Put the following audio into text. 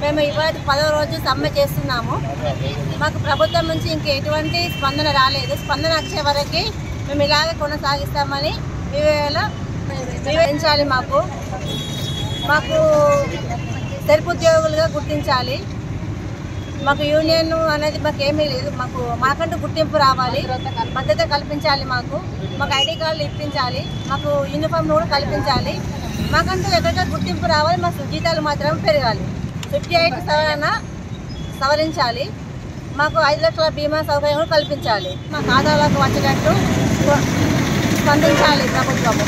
మేము ఇవాళ పదో రోజు సమ్మె చేస్తున్నాము మాకు ప్రభుత్వం నుంచి ఇంక ఎటువంటి స్పందన రాలేదు స్పందన వచ్చే వరకు మేము ఇలాగే కొనసాగిస్తామని వివేల వివరించాలి మాకు మాకు ఉద్యోగులుగా గుర్తించాలి మాకు యూనియన్ అనేది మాకు ఏమీ లేదు మాకు మాకంటూ గుర్తింపు రావాలి భద్రత కల్పించాలి మాకు మాకు ఐడి కార్డులు ఇప్పించాలి మాకు యూనిఫామ్ కూడా కల్పించాలి మాకంటూ ఎక్కడికైనా గుర్తింపు రావాలి మాకు జీతాలు మాత్రం పెరగాలి ఫిఫ్టీ ఎయిట్ సవరణ సవరించాలి మాకు ఐదు లక్షల బీమా సౌకర్యం కూడా కల్పించాలి మా ఖాతాలకు వచ్చేటట్టు స్పందించాలి ప్రభుత్వం